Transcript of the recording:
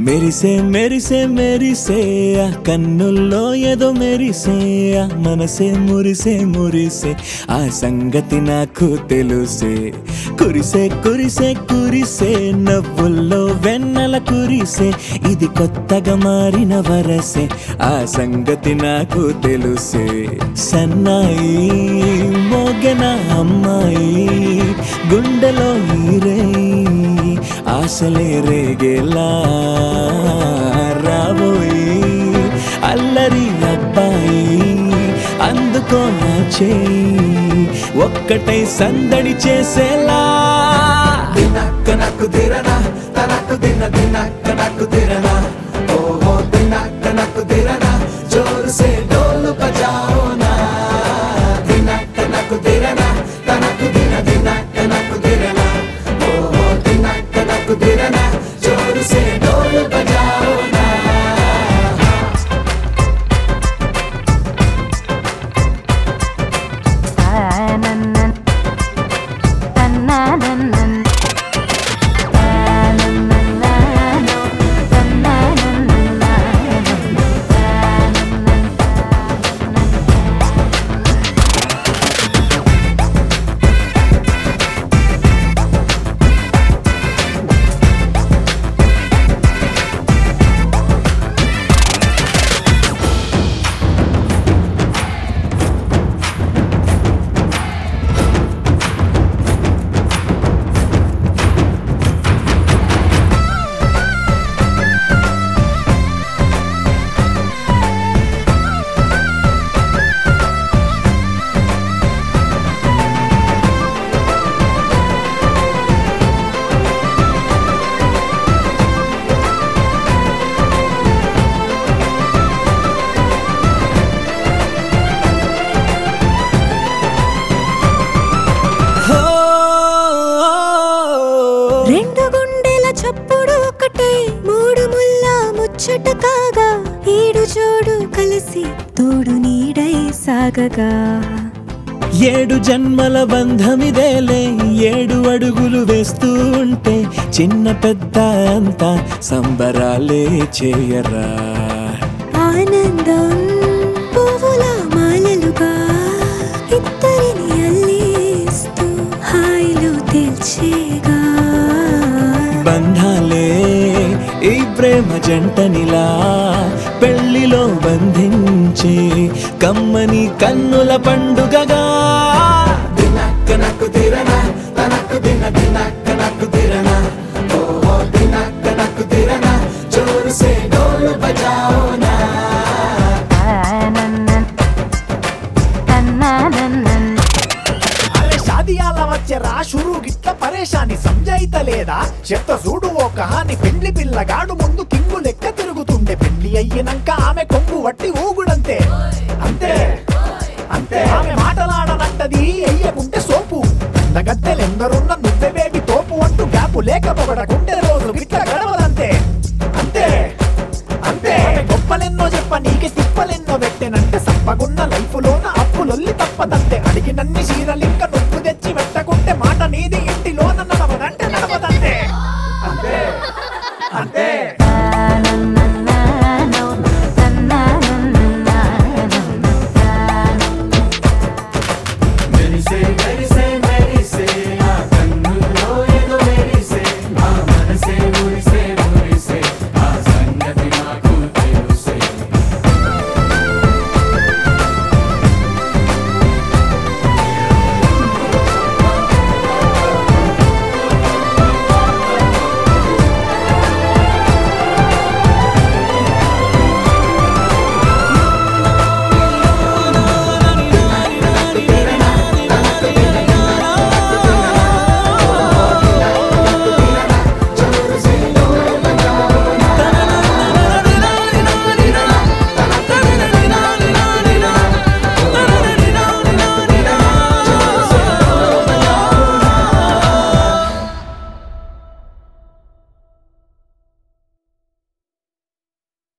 మెరిసే మెరిసే మెరిసే ఆ కన్నుల్లో ఏదో మెరిసే ఆ మనసే మురిసే మురిసే ఆ సంగతి నాకు తెలుసే కురిసే కురిసే కురిసే నవ్వుల్లో వెన్నెల కురిసే ఇది కొత్తగా మారిన వరసే ఆ సంగతి నాకు తెలుసే సన్నాయి మోగన అమ్మాయి గుండెలో ఈరే ఆశలే రేగేలా రాబోయి అల్లరి అబ్బాయి అందుకో నా చేయి ఒక్కటై సందడి చేసేలా దినక్క నాకు దిరనా తనకు దిన దినక్క నాకు దిరనా ఓహో దినక్క నాకు దిరనా జోరు సే డోలు బజాओ నా దినక్క నాకు దిరనా తనకు దిన దినక్క నాకు దిరనా ఓహో దినక్క నాకు దిరనా జోరు సే డోలు బజాओ నా താനന്നൻ തന്നാനന്നൻ താനന്നന്നാനോ തന്നാനന്നന്നാനോ താനന്നൻ రెండు గుండెల చప్పుడు ఒకటై మూడు ముల్ల ముచ్చట కాగా ఏడు జోడు కలిసి తోడు నీడై సాగగా ఏడు జన్మల బంధమిదేలే ఏడు అడుగులు వేస్తూ ఉంటే చిన్న పెద్ద అంతా సంబరాలే చేయరా ఆనందం పువ్వుల మాలలుగా ఇద్దరిని అల్లేస్తూ హాయిలో తేల్చేగా బంధాలే ఈ ప్రేమ జంటనిలా పెళ్లిలో బంధించి కమ్మని కన్నుల పండుగగా దినక్క నాకు తిరనా తనకు దిన దినక్క నాకు తిరనా ఓహో దినక్క నాకు తిరనా జోరు సే డోలు బజాओ నా താനന്നൻ തന്നാനന്നൻ అరే షాదియాల వచ్చెరా షురు గిట్ల పరేషాని సంజాయితలేదా చెత్త చూడు ఓ కహాని పెండ్లి పిల్లగాడు ముందు కింగు లెక్క తిరుగుతుండే పెళ్లి అయ్యినంక ఆమె కొంగు వట్టి ఊగుడంతే అంతే అంతే ఆమె మాటలాడనంటది అయ్యకుంటే సోపు అందగత్తెలెందరున్న నువ్వే బేబి తోపు అంటూ గ్యాపు లేకపోవడకుంటే రోజు గిట్ల గడవదంతే అంతే అంతే ఆమె గొప్పలెన్నో చెప్ప నీకే తిప్పలెన్నో పెట్టెనంటే సప్పగున్న లైఫ్ లోన అప్పులొల్లి తప్పదంతే అడిగినన్ని చీరలింక నువ్వు తెచ్చి పెట్టకుంటే మాట నీది ఇంటిలోన